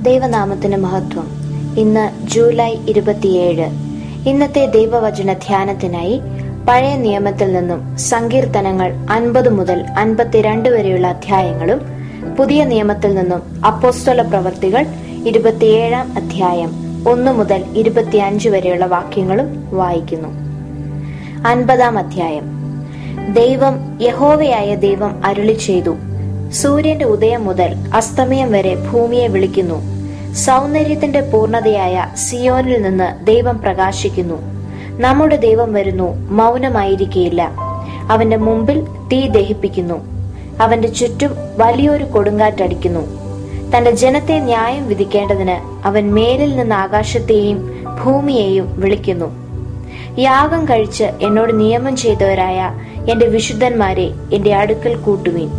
ദൈവനാമത്തിന് മഹത്വം ഇന്ന് ജൂലൈ ഇരുപത്തിയേഴ് ഇന്നത്തെ ദൈവവചന ധ്യാനത്തിനായി പഴയ നിയമത്തിൽ നിന്നും സങ്കീർത്തനങ്ങൾ അൻപത് മുതൽ അൻപത്തിരണ്ട് വരെയുള്ള അധ്യായങ്ങളും പുതിയ നിയമത്തിൽ നിന്നും അപ്പോസ്തല പ്രവർത്തികൾ ഇരുപത്തിയേഴാം അധ്യായം ഒന്ന് മുതൽ ഇരുപത്തിയഞ്ച് വരെയുള്ള വാക്യങ്ങളും വായിക്കുന്നു അൻപതാം അധ്യായം ദൈവം യഹോവയായ ദൈവം അരുളി ചെയ്തു സൂര്യന്റെ ഉദയം മുതൽ അസ്തമയം വരെ ഭൂമിയെ വിളിക്കുന്നു സൗന്ദര്യത്തിന്റെ പൂർണ്ണതയായ സിയോനിൽ നിന്ന് ദൈവം പ്രകാശിക്കുന്നു നമ്മുടെ ദൈവം വരുന്നു മൗനമായിരിക്കയില്ല അവന്റെ മുമ്പിൽ തീ ദഹിപ്പിക്കുന്നു അവന്റെ ചുറ്റും വലിയൊരു കൊടുങ്കാറ്റടിക്കുന്നു തന്റെ ജനത്തെ ന്യായം വിധിക്കേണ്ടതിന് അവൻ മേലിൽ നിന്ന് ആകാശത്തെയും ഭൂമിയെയും വിളിക്കുന്നു യാഗം കഴിച്ച് എന്നോട് നിയമം ചെയ്തവരായ എന്റെ വിശുദ്ധന്മാരെ എന്റെ അടുക്കൽ കൂട്ടുവീൻ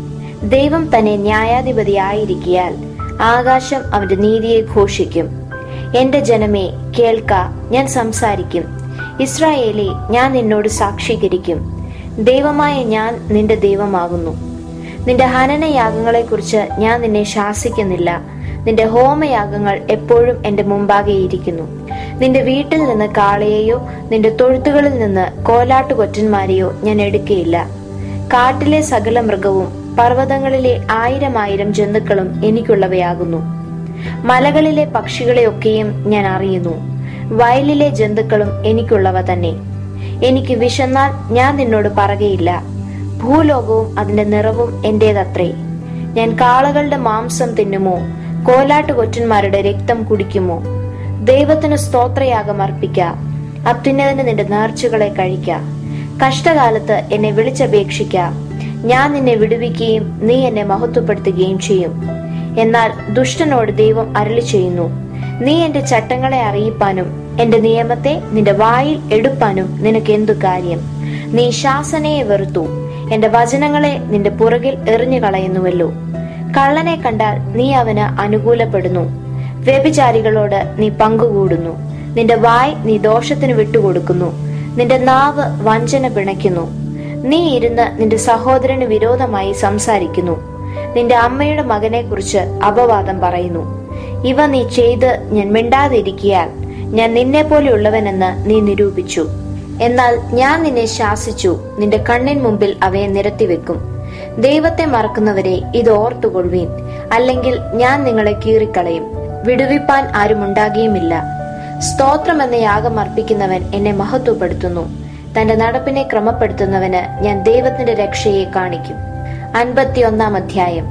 ദൈവം തന്നെ ന്യായാധിപതിയായിരിക്കിയാൽ ആകാശം അവന്റെ നീതിയെ ഘോഷിക്കും എന്റെ ജനമേ കേൾക്ക ഞാൻ സംസാരിക്കും ഇസ്രായേലി ഞാൻ നിന്നോട് സാക്ഷീകരിക്കും ദൈവമായ ഞാൻ നിന്റെ ദൈവമാകുന്നു നിന്റെ ഹനനയാഗങ്ങളെക്കുറിച്ച് ഞാൻ നിന്നെ ശാസിക്കുന്നില്ല നിന്റെ ഹോമയാഗങ്ങൾ എപ്പോഴും എന്റെ മുമ്പാകെ ഇരിക്കുന്നു നിന്റെ വീട്ടിൽ നിന്ന് കാളയെയോ നിന്റെ തൊഴുത്തുകളിൽ നിന്ന് കോലാട്ടുകൊറ്റന്മാരെയോ ഞാൻ എടുക്കയില്ല കാട്ടിലെ സകല മൃഗവും പർവ്വതങ്ങളിലെ ആയിരം ആയിരം ജന്തുക്കളും എനിക്കുള്ളവയാകുന്നു മലകളിലെ പക്ഷികളെയൊക്കെയും ഞാൻ അറിയുന്നു വയലിലെ ജന്തുക്കളും എനിക്കുള്ളവ തന്നെ എനിക്ക് വിശന്നാൽ ഞാൻ നിന്നോട് പറകയില്ല ഭൂലോകവും അതിന്റെ നിറവും എന്റേതത്രേ ഞാൻ കാളകളുടെ മാംസം തിന്നുമോ കോലാട്ടുകൊറ്റന്മാരുടെ രക്തം കുടിക്കുമോ ദൈവത്തിന് സ്തോത്രയാഗം അർപ്പിക്ക അത്യുന്നതന് നിന്റെ നേർച്ചകളെ കഴിക്ക കഷ്ടകാലത്ത് എന്നെ വിളിച്ചപേക്ഷിക്ക ഞാൻ നിന്നെ വിടുവിക്കുകയും നീ എന്നെ മഹത്വപ്പെടുത്തുകയും ചെയ്യും എന്നാൽ ദുഷ്ടനോട് ദൈവം അരളി ചെയ്യുന്നു നീ എന്റെ ചട്ടങ്ങളെ അറിയിപ്പാനും എന്റെ നിയമത്തെ നിന്റെ വായിൽ എടുപ്പാനും നിനക്ക് എന്തു കാര്യം നീ ശാസനയെ വെറുത്തു എന്റെ വചനങ്ങളെ നിന്റെ പുറകിൽ എറിഞ്ഞു കളയുന്നുവല്ലോ കള്ളനെ കണ്ടാൽ നീ അവന് അനുകൂലപ്പെടുന്നു വ്യഭിചാരികളോട് നീ പങ്കുകൂടുന്നു നിന്റെ വായ് നീ ദോഷത്തിന് വിട്ടുകൊടുക്കുന്നു നിന്റെ നാവ് വഞ്ചന പിണയ്ക്കുന്നു നീ ഇരുന്ന് നിന്റെ സഹോദരന് വിരോധമായി സംസാരിക്കുന്നു നിന്റെ അമ്മയുടെ മകനെ കുറിച്ച് അപവാദം പറയുന്നു ഇവ നീ ചെയ്ത് ഞാൻ മിണ്ടാതിരിക്കിയാൽ ഞാൻ നിന്നെ പോലെയുള്ളവനെന്ന് നീ നിരൂപിച്ചു എന്നാൽ ഞാൻ നിന്നെ ശാസിച്ചു നിന്റെ കണ്ണിൻ മുമ്പിൽ അവയെ നിരത്തിവെക്കും ദൈവത്തെ മറക്കുന്നവരെ ഇത് ഓർത്തുകൊള്ളുവീൻ അല്ലെങ്കിൽ ഞാൻ നിങ്ങളെ കീറിക്കളയും വിടുവിപ്പാൻ ആരുമുണ്ടാകുകയുമില്ല സ്തോത്രം എന്ന യാഗം അർപ്പിക്കുന്നവൻ എന്നെ മഹത്വപ്പെടുത്തുന്നു തന്റെ നടപ്പിനെ ക്രമപ്പെടുത്തുന്നവന് ഞാൻ ദൈവത്തിന്റെ രക്ഷയെ കാണിക്കും അൻപത്തിയൊന്നാം അധ്യായം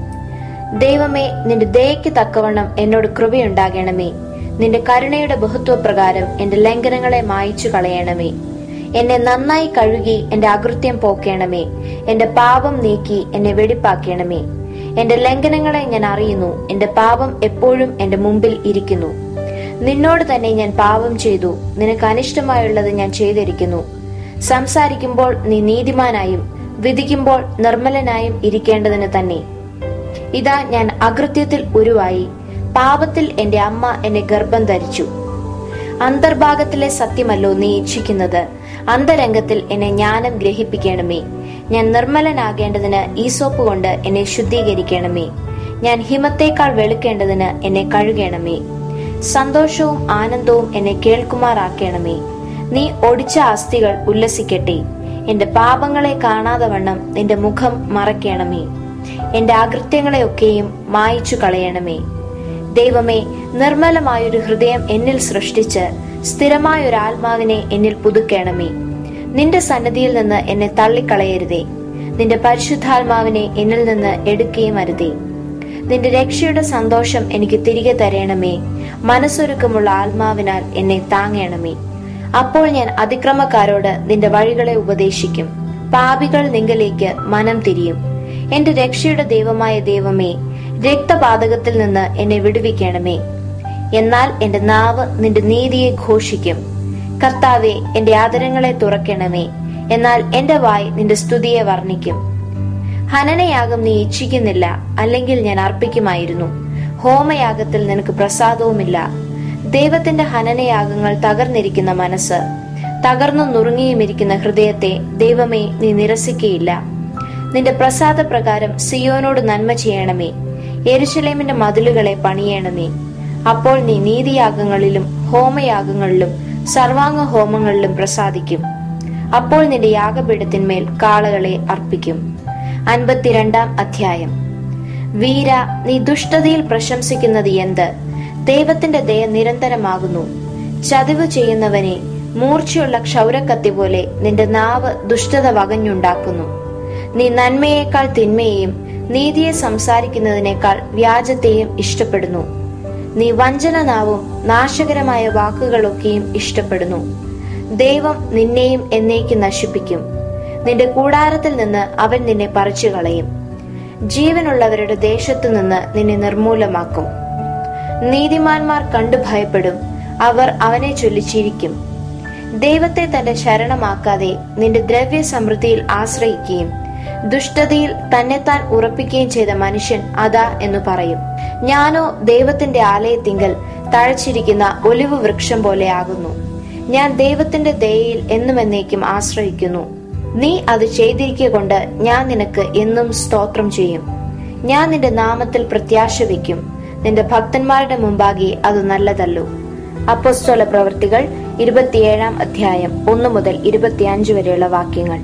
ദൈവമേ നിന്റെ ദയയ്ക്ക് തക്കവണ്ണം എന്നോട് കൃപയുണ്ടാകണമേ നിന്റെ കരുണയുടെ ബഹുത്വപ്രകാരം എന്റെ ലംഘനങ്ങളെ മായിച്ചു കളയണമേ എന്നെ നന്നായി കഴുകി എന്റെ അകൃത്യം പോക്കേണമേ എന്റെ പാപം നീക്കി എന്നെ വെടിപ്പാക്കണമേ എന്റെ ലംഘനങ്ങളെ ഞാൻ അറിയുന്നു എന്റെ പാപം എപ്പോഴും എന്റെ മുമ്പിൽ ഇരിക്കുന്നു നിന്നോട് തന്നെ ഞാൻ പാപം ചെയ്തു നിനക്ക് അനിഷ്ടമായുള്ളത് ഞാൻ ചെയ്തിരിക്കുന്നു സംസാരിക്കുമ്പോൾ നീ നീതിമാനായും വിധിക്കുമ്പോൾ നിർമ്മലനായും ഇരിക്കേണ്ടതിന് തന്നെ ഇതാ ഞാൻ അകൃത്യത്തിൽ ഉരുവായി പാപത്തിൽ എന്റെ അമ്മ എന്നെ ഗർഭം ധരിച്ചു അന്തർഭാഗത്തിലെ സത്യമല്ലോ നീ ഇച്ഛിക്കുന്നത് അന്തരംഗത്തിൽ എന്നെ ജ്ഞാനം ഗ്രഹിപ്പിക്കണമേ ഞാൻ നിർമ്മലനാകേണ്ടതിന് ഈസോപ്പ് കൊണ്ട് എന്നെ ശുദ്ധീകരിക്കണമേ ഞാൻ ഹിമത്തേക്കാൾ വെളുക്കേണ്ടതിന് എന്നെ കഴുകണമേ സന്തോഷവും ആനന്ദവും എന്നെ കേൾക്കുമാറാക്കണമേ നീ ഒടിച്ച അസ്ഥികൾ ഉല്ലസിക്കട്ടെ എന്റെ പാപങ്ങളെ കാണാതെ വണ്ണം നിന്റെ മുഖം മറയ്ക്കണമേ എന്റെ അകൃത്യങ്ങളെയൊക്കെയും മായിച്ചു കളയണമേ ദൈവമേ നിർമ്മലമായൊരു ഹൃദയം എന്നിൽ സൃഷ്ടിച്ച് സ്ഥിരമായൊരു ആത്മാവിനെ എന്നിൽ പുതുക്കണമേ നിന്റെ സന്നദ്ധിയിൽ നിന്ന് എന്നെ തള്ളിക്കളയരുതേ നിന്റെ പരിശുദ്ധാത്മാവിനെ എന്നിൽ നിന്ന് എടുക്കുകയും അരുതേ നിന്റെ രക്ഷയുടെ സന്തോഷം എനിക്ക് തിരികെ തരയണമേ മനസ്സൊരുക്കമുള്ള ആത്മാവിനാൽ എന്നെ താങ്ങണമേ അപ്പോൾ ഞാൻ അതിക്രമക്കാരോട് നിന്റെ വഴികളെ ഉപദേശിക്കും പാപികൾ നിങ്കലേക്ക് മനം തിരിയും എന്റെ രക്ഷയുടെ ദൈവമായ ദൈവമേ രക്തപാതകത്തിൽ നിന്ന് എന്നെ വിടുവിക്കണമേ എന്നാൽ എന്റെ നാവ് നിന്റെ നീതിയെ ഘോഷിക്കും കർത്താവെ എന്റെ ആദരങ്ങളെ തുറക്കണമേ എന്നാൽ എന്റെ വായ് നിന്റെ സ്തുതിയെ വർണ്ണിക്കും ഹനനയാഗം നീ ഇച്ഛിക്കുന്നില്ല അല്ലെങ്കിൽ ഞാൻ അർപ്പിക്കുമായിരുന്നു ഹോമയാഗത്തിൽ നിനക്ക് പ്രസാദവുമില്ല ദൈവത്തിന്റെ ഹനനയാഗങ്ങൾ തകർന്നിരിക്കുന്ന മനസ്സ് തകർന്നു നുറുങ്ങിയുമിരിക്കുന്ന ഹൃദയത്തെ ദൈവമേ നീ നിരസിക്കയില്ല നിന്റെ പ്രസാദ പ്രകാരം സിയോനോട് നന്മ ചെയ്യണമേ യെരുശലേമിന്റെ മതിലുകളെ പണിയണമേ അപ്പോൾ നീ നീതിയാഗങ്ങളിലും ഹോമയാഗങ്ങളിലും സർവാംഗ ഹോമങ്ങളിലും പ്രസാദിക്കും അപ്പോൾ നിന്റെ യാഗപീഠത്തിന്മേൽ കാളകളെ അർപ്പിക്കും അൻപത്തിരണ്ടാം അധ്യായം വീര നീ ദുഷ്ടതയിൽ പ്രശംസിക്കുന്നത് എന്ത് ദൈവത്തിന്റെ ദയ നിരന്തരമാകുന്നു ചതിവ് ചെയ്യുന്നവനെ മൂർച്ചയുള്ള ക്ഷൗരക്കത്തി പോലെ നിന്റെ നാവ് ദുഷ്ടത വകഞ്ഞുണ്ടാക്കുന്നു നീ നന്മയേക്കാൾ തിന്മയെയും നീതിയെ സംസാരിക്കുന്നതിനേക്കാൾ വ്യാജത്തെയും ഇഷ്ടപ്പെടുന്നു നീ വഞ്ചന നാവും നാശകരമായ വാക്കുകളൊക്കെയും ഇഷ്ടപ്പെടുന്നു ദൈവം നിന്നെയും എന്നേക്ക് നശിപ്പിക്കും നിന്റെ കൂടാരത്തിൽ നിന്ന് അവൻ നിന്നെ പറിച്ചു കളയും ജീവനുള്ളവരുടെ ദേശത്തു നിന്ന് നിന്നെ നിർമൂലമാക്കും നീതിമാന്മാർ കണ്ടു ഭയപ്പെടും അവർ അവനെ ചൊല്ലിച്ചിരിക്കും ദൈവത്തെ തന്റെ ശരണമാക്കാതെ നിന്റെ ദ്രവ്യ സമൃദ്ധിയിൽ ആശ്രയിക്കുകയും ദുഷ്ടതയിൽ തന്നെത്താൻ ഉറപ്പിക്കുകയും ചെയ്ത മനുഷ്യൻ അതാ എന്ന് പറയും ഞാനോ ദൈവത്തിന്റെ ആലയത്തിങ്കൽ തഴച്ചിരിക്കുന്ന ഒലിവ് വൃക്ഷം പോലെ ആകുന്നു ഞാൻ ദൈവത്തിന്റെ ദയയിൽ എന്നും എന്നേക്കും ആശ്രയിക്കുന്നു നീ അത് ചെയ്തിരിക്കുക കൊണ്ട് ഞാൻ നിനക്ക് എന്നും സ്തോത്രം ചെയ്യും ഞാൻ നിന്റെ നാമത്തിൽ പ്രത്യാശ വയ്ക്കും നിന്റെ ഭക്തന്മാരുടെ മുമ്പാകെ അത് നല്ലതല്ലോ അപ്പോസ്തോല പ്രവൃത്തികൾ ഇരുപത്തിയേഴാം അധ്യായം ഒന്ന് മുതൽ ഇരുപത്തിയഞ്ച് വരെയുള്ള വാക്യങ്ങൾ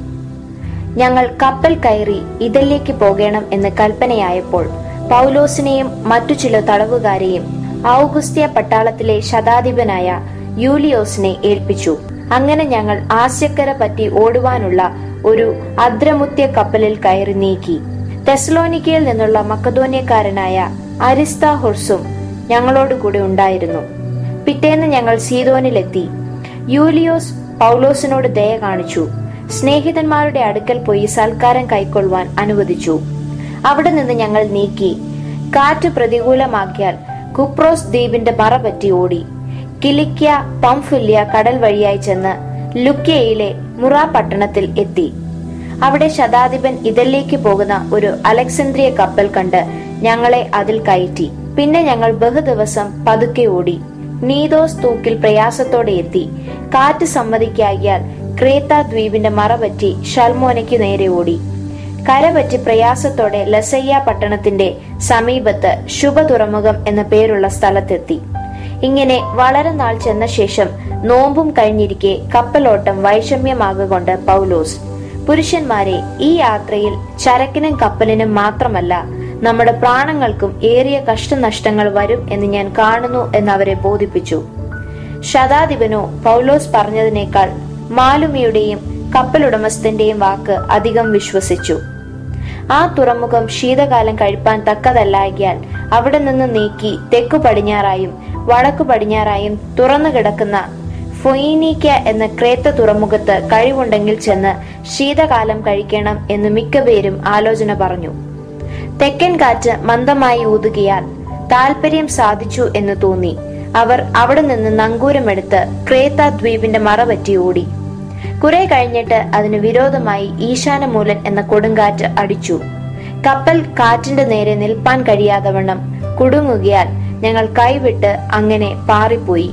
ഞങ്ങൾ കപ്പൽ കയറി ഇതിലേക്ക് പോകണം എന്ന് കൽപ്പനയായപ്പോൾ പൗലോസിനെയും മറ്റു ചില തടവുകാരെയും ഔഗുസ്ത്യ പട്ടാളത്തിലെ ശതാധിപനായ യൂലിയോസിനെ ഏൽപ്പിച്ചു അങ്ങനെ ഞങ്ങൾ ആസ്യക്കര പറ്റി ഓടുവാനുള്ള ഒരു അദ്രമുത്യ കപ്പലിൽ കയറി നീക്കി തെസ്ലോനിക്കയിൽ നിന്നുള്ള മക്കതോന്യക്കാരനായ അരിസ്താഹൊർസും ഞങ്ങളോടുകൂടെ ഉണ്ടായിരുന്നു പിറ്റേന്ന് ഞങ്ങൾ സീതോനിലെത്തി യൂലിയോസ് പൗലോസിനോട് ദയ കാണിച്ചു സ്നേഹിതന്മാരുടെ അടുക്കൽ പോയി സൽക്കാരം കൈക്കൊള്ളുവാൻ അനുവദിച്ചു അവിടെ നിന്ന് ഞങ്ങൾ നീക്കി കാറ്റ് പ്രതികൂലമാക്കിയാൽ കുപ്രോസ് ദ്വീപിന്റെ മറ പറ്റി ഓടി കിലിക്യ പംഫുല്യ കടൽ വഴിയായി ചെന്ന് ലുക്യയിലെ മുറ പട്ടണത്തിൽ എത്തി അവിടെ ശതാധിപൻ ഇതിലേക്ക് പോകുന്ന ഒരു അലക്സാന്ദ്രിയ കപ്പൽ കണ്ട് ഞങ്ങളെ അതിൽ കയറ്റി പിന്നെ ഞങ്ങൾ ബഹുദിവസം പതുക്കെ ഓടി നീതോസ് തൂക്കിൽ പ്രയാസത്തോടെ എത്തി കാറ്റ് സമ്മതിക്കാകിയാൽ ക്രേത്ത ദ്വീപിന്റെ മറപറ്റി ഷൽമോനയ്ക്ക് നേരെ ഓടി കരപറ്റി പ്രയാസത്തോടെ ലസയ്യ പട്ടണത്തിന്റെ സമീപത്ത് ശുഭ തുറമുഖം എന്ന പേരുള്ള സ്ഥലത്തെത്തി ഇങ്ങനെ വളരെ നാൾ ചെന്ന ശേഷം നോമ്പും കഴിഞ്ഞിരിക്കെ കപ്പലോട്ടം വൈഷമ്യമാകൊണ്ട് പൗലോസ് പുരുഷന്മാരെ ഈ യാത്രയിൽ ചരക്കിനും കപ്പലിനും മാത്രമല്ല നമ്മുടെ പ്രാണങ്ങൾക്കും ഏറിയ കഷ്ടനഷ്ടങ്ങൾ വരും എന്ന് ഞാൻ കാണുന്നു എന്ന് അവരെ ബോധിപ്പിച്ചു ശതാധിപനോ പൗലോസ് പറഞ്ഞതിനേക്കാൾ മാലുമിയുടെയും കപ്പലുടമസ്ഥന്റെയും വാക്ക് അധികം വിശ്വസിച്ചു ആ തുറമുഖം ശീതകാലം കഴിപ്പാൻ തക്കതല്ലായകിയാൽ അവിടെ നിന്ന് നീക്കി തെക്കു പടിഞ്ഞാറായും വടക്കു പടിഞ്ഞാറായും തുറന്നു കിടക്കുന്ന ഫൊയിനീക്ക എന്ന ക്രേത്ത തുറമുഖത്ത് കഴിവുണ്ടെങ്കിൽ ചെന്ന് ശീതകാലം കഴിക്കണം എന്ന് മിക്കപേരും ആലോചന പറഞ്ഞു തെക്കൻ കാറ്റ് മന്ദമായി ഊതുകയാൽ താൽപര്യം സാധിച്ചു എന്ന് തോന്നി അവർ അവിടെ നിന്ന് നങ്കൂരമെടുത്ത് ക്രേത്ത ദ്വീപിന്റെ മറപറ്റി ഓടി കുറെ കഴിഞ്ഞിട്ട് അതിന് വിരോധമായി ഈശാനമൂലൻ എന്ന കൊടുങ്കാറ്റ് അടിച്ചു കപ്പൽ കാറ്റിന്റെ നേരെ നിൽപ്പാൻ കഴിയാതവണ്ണം കുടുങ്ങുകയാൽ ഞങ്ങൾ കൈവിട്ട് അങ്ങനെ പാറിപ്പോയി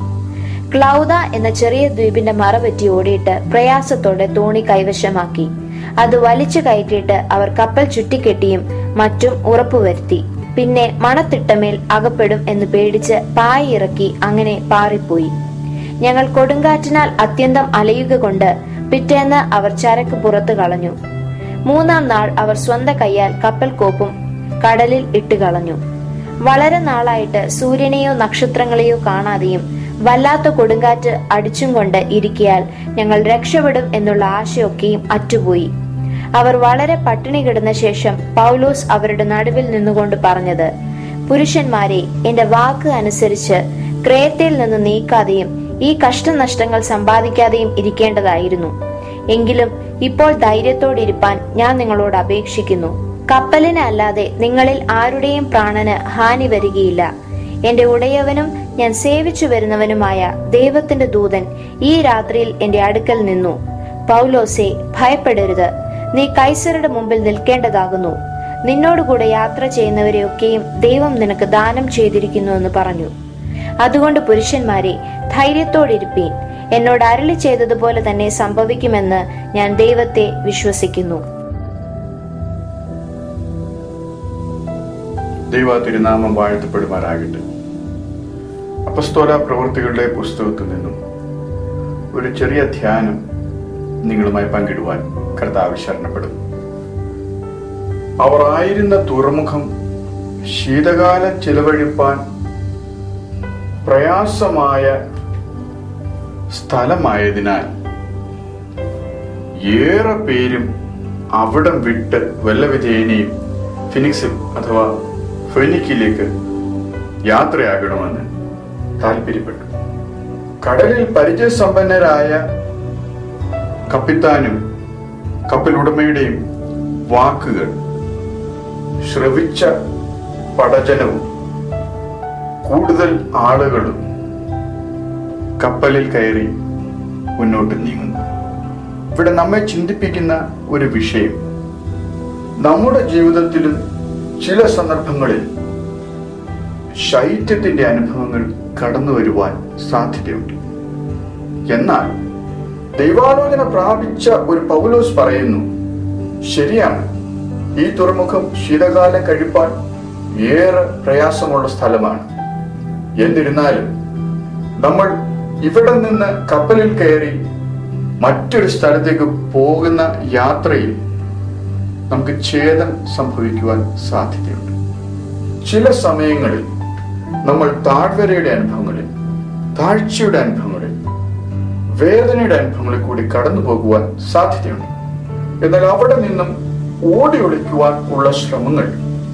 ക്ലൗദ എന്ന ചെറിയ ദ്വീപിന്റെ മറപറ്റി ഓടിയിട്ട് പ്രയാസത്തോടെ തോണി കൈവശമാക്കി അത് വലിച്ചു കയറ്റിയിട്ട് അവർ കപ്പൽ ചുറ്റിക്കെട്ടിയും മറ്റും ഉറപ്പുവരുത്തി പിന്നെ മണത്തിട്ടമേൽ അകപ്പെടും എന്ന് പേടിച്ച് പായ ഇറക്കി അങ്ങനെ പാറിപ്പോയി ഞങ്ങൾ കൊടുങ്കാറ്റിനാൽ അത്യന്തം അലയുക കൊണ്ട് പിറ്റേന്ന് അവർ ചരക്ക് പുറത്തു കളഞ്ഞു മൂന്നാം നാൾ അവർ സ്വന്ത കൈയാൽ കപ്പൽ കോപ്പും കടലിൽ ഇട്ട് കളഞ്ഞു വളരെ നാളായിട്ട് സൂര്യനെയോ നക്ഷത്രങ്ങളെയോ കാണാതെയും വല്ലാത്ത കൊടുങ്കാറ്റ് അടിച്ചും കൊണ്ട് ഇരിക്കയാൽ ഞങ്ങൾ രക്ഷപ്പെടും എന്നുള്ള ആശയൊക്കെയും അറ്റുപോയി അവർ വളരെ പട്ടിണി കിടന്ന ശേഷം പൗലോസ് അവരുടെ നടുവിൽ നിന്നുകൊണ്ട് പറഞ്ഞത് പുരുഷന്മാരെ എന്റെ വാക്ക് അനുസരിച്ച് ക്രേത്തയിൽ നിന്ന് നീക്കാതെയും ഈ കഷ്ടനഷ്ടങ്ങൾ സമ്പാദിക്കാതെയും ഇരിക്കേണ്ടതായിരുന്നു എങ്കിലും ഇപ്പോൾ ധൈര്യത്തോടിരിപ്പാൻ ഞാൻ നിങ്ങളോട് അപേക്ഷിക്കുന്നു കപ്പലിന് അല്ലാതെ നിങ്ങളിൽ ആരുടെയും പ്രാണന് ഹാനി വരികയില്ല എന്റെ ഉടയവനും ഞാൻ സേവിച്ചു വരുന്നവനുമായ ദൈവത്തിന്റെ ദൂതൻ ഈ രാത്രിയിൽ എന്റെ അടുക്കൽ നിന്നു പൗലോസെ ഭയപ്പെടരുത് നീ കൈസരുടെ മുമ്പിൽ നിൽക്കേണ്ടതാകുന്നു നിന്നോടുകൂടെ യാത്ര ചെയ്യുന്നവരെയൊക്കെയും ദൈവം നിനക്ക് ദാനം ചെയ്തിരിക്കുന്നു എന്ന് പറഞ്ഞു അതുകൊണ്ട് പുരുഷന്മാരെ ധൈര്യത്തോടിരിപ്പീൻ എന്നോട് അരളി ചെയ്തതുപോലെ തന്നെ സംഭവിക്കുമെന്ന് ഞാൻ ദൈവത്തെ വിശ്വസിക്കുന്നു ദൈവ തിരുനാമം വാഴ്ത്തപ്പെടുമാറാകട്ടെ അപസ്തോല പ്രവൃത്തികളുടെ പുസ്തകത്തിൽ നിന്നും ഒരു ചെറിയ ധ്യാനം നിങ്ങളുമായി പങ്കിടുവാൻ കർത്താവ് ശരണപ്പെടുന്നു അവർ ആയിരുന്ന തുറമുഖം ശീതകാലം ചിലവഴിപ്പാൻ പ്രയാസമായ സ്ഥലമായതിനാൽ ഏറെ പേരും അവിടം വിട്ട് വല്ലവിധേനയും ഫിനിക്സിൽ അഥവാ ഫെനിക്കിലേക്ക് യാത്രയാകണമെന്ന് താല്പര്യപ്പെട്ടു കടലിൽ പരിചയസമ്പന്നരായ കപ്പിത്താനും കപ്പലുടമയുടെയും വാക്കുകൾ ശ്രവിച്ച പടജനവും കൂടുതൽ ആളുകളും കപ്പലിൽ കയറി മുന്നോട്ട് നീങ്ങുന്നു ഇവിടെ നമ്മെ ചിന്തിപ്പിക്കുന്ന ഒരു വിഷയം നമ്മുടെ ജീവിതത്തിലും ചില സന്ദർഭങ്ങളിൽ ശൈത്യത്തിന്റെ അനുഭവങ്ങൾ കടന്നു വരുവാൻ സാധ്യതയുണ്ട് എന്നാൽ ദൈവാലോചന പ്രാപിച്ച ഒരു പൗലോസ് പറയുന്നു ശരിയാണ് ഈ തുറമുഖം ശീതകാലം കഴിപ്പാൻ ഏറെ പ്രയാസമുള്ള സ്ഥലമാണ് എന്നിരുന്നാലും നമ്മൾ ഇവിടെ നിന്ന് കപ്പലിൽ കയറി മറ്റൊരു സ്ഥലത്തേക്ക് പോകുന്ന യാത്രയിൽ നമുക്ക് ഛേദം സംഭവിക്കുവാൻ സാധ്യതയുണ്ട് ചില സമയങ്ങളിൽ നമ്മൾ താഴ്വരയുടെ അനുഭവങ്ങളിൽ താഴ്ചയുടെ അനുഭവങ്ങളിൽ വേദനയുടെ അനുഭവങ്ങളിൽ കൂടി കടന്നു പോകുവാൻ സാധ്യതയുണ്ട് എന്നാൽ അവിടെ നിന്നും ഓടി ഒളിക്കുവാൻ ഉള്ള ശ്രമങ്ങൾ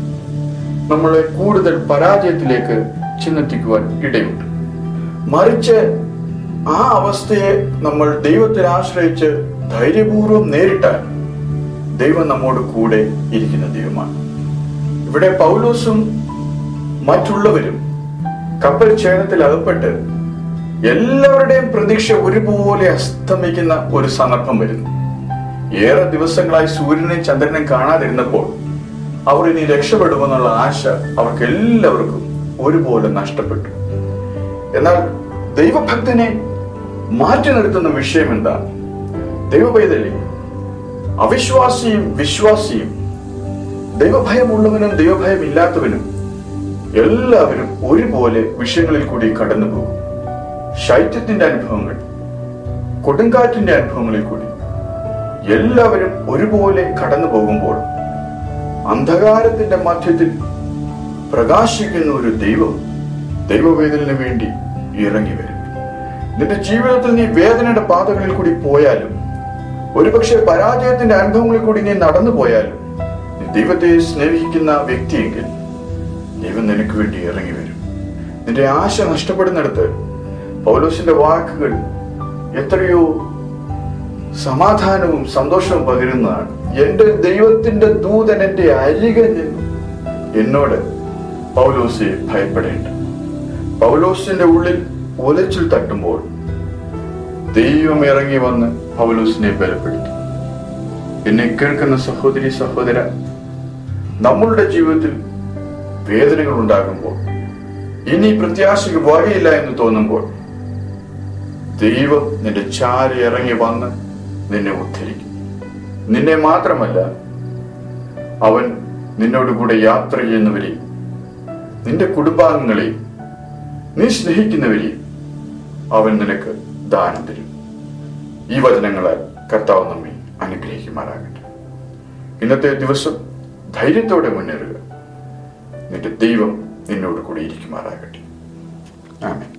നമ്മളെ കൂടുതൽ പരാജയത്തിലേക്ക് ചെന്നെത്തിക്കുവാൻ ഇടയുണ്ട് മറിച്ച് ആ അവസ്ഥയെ നമ്മൾ ദൈവത്തിൽ ആശ്രയിച്ച് ധൈര്യപൂർവ്വം നേരിട്ടാൽ ദൈവം നമ്മോട് കൂടെ ഇരിക്കുന്ന ദൈവമാണ് ഇവിടെ പൗലോസും മറ്റുള്ളവരും കപ്പൽ ഛേദത്തിൽ അകപ്പെട്ട് എല്ലാവരുടെയും പ്രതീക്ഷ ഒരുപോലെ അസ്തമിക്കുന്ന ഒരു സന്ദർഭം വരുന്നു ഏറെ ദിവസങ്ങളായി സൂര്യനെയും ചന്ദ്രനെയും കാണാതിരുന്നപ്പോൾ അവർ ഇനി രക്ഷപ്പെടുമെന്നുള്ള ആശ അവർക്ക് എല്ലാവർക്കും ഒരുപോലെ നഷ്ടപ്പെട്ടു എന്നാൽ ദൈവഭക്തനെ മാറ്റി നിർത്തുന്ന വിഷയം എന്താണ് ദൈവപൈതലി അവിശ്വാസിയും വിശ്വാസിയും ദൈവഭയമുള്ളവനും ദൈവഭയം ഇല്ലാത്തവനും എല്ലാവരും ഒരുപോലെ വിഷയങ്ങളിൽ കൂടി കടന്നു പോകും ശൈത്യത്തിന്റെ അനുഭവങ്ങൾ കൊടുങ്കാറ്റിന്റെ അനുഭവങ്ങളിൽ കൂടി എല്ലാവരും ഒരുപോലെ കടന്നു പോകുമ്പോൾ അന്ധകാരത്തിന്റെ മധ്യത്തിൽ പ്രകാശിക്കുന്ന ഒരു ദൈവം ദൈവവേദനന് വേണ്ടി ഇറങ്ങി വരും നിന്റെ ജീവിതത്തിൽ നീ വേദനയുടെ പാതകളിൽ കൂടി പോയാലും ഒരുപക്ഷെ പരാജയത്തിന്റെ അനുഭവങ്ങളിൽ കൂടി നീ നടന്നു പോയാലും നീ ദൈവത്തെ സ്നേഹിക്കുന്ന വ്യക്തിയെങ്കിൽ ദൈവം നിനക്ക് വേണ്ടി ഇറങ്ങി വരും നിന്റെ ആശ നഷ്ടപ്പെടുന്നിടത്ത് പൗലോസിന്റെ വാക്കുകൾ എത്രയോ സമാധാനവും സന്തോഷവും പകരുന്നതാണ് എന്റെ ദൈവത്തിന്റെ ദൂതൻ എന്റെ അരികെ നിന്നു എന്നോട് പൗലോസെ ഭയപ്പെടേണ്ട പൗലോസിന്റെ ഉള്ളിൽ ഉലച്ചിൽ തട്ടുമ്പോൾ ദൈവം ഇറങ്ങി വന്ന് പൗലോസിനെ ബലപ്പെടുത്തി എന്നെ കേൾക്കുന്ന സഹോദരി സഹോദര നമ്മളുടെ ജീവിതത്തിൽ വേദനകൾ ഉണ്ടാകുമ്പോൾ ഇനി പ്രത്യാശയ്ക്ക് വകയില്ല എന്ന് തോന്നുമ്പോൾ ദൈവം നിന്റെ ചാരി ഇറങ്ങി വന്ന് നിന്നെ ഉദ്ധരിക്കും നിന്നെ മാത്രമല്ല അവൻ നിന്നോട് കൂടെ യാത്ര ചെയ്യുന്നവരെയും നിന്റെ കുടുംബാംഗങ്ങളെയും നീ സ്നേഹിക്കുന്നവരെയും അവൻ നിനക്ക് ദാനം തരും ഈ വചനങ്ങളാൽ കർത്താവ് നമ്മെ അനുഗ്രഹിക്കുമാറാകട്ടെ ഇന്നത്തെ ദിവസം ധൈര്യത്തോടെ മുന്നേറുക നിന്റെ ദൈവം നിന്നോട് കൂടി ഇരിക്കുമാറാകട്ടെ ആമേൻ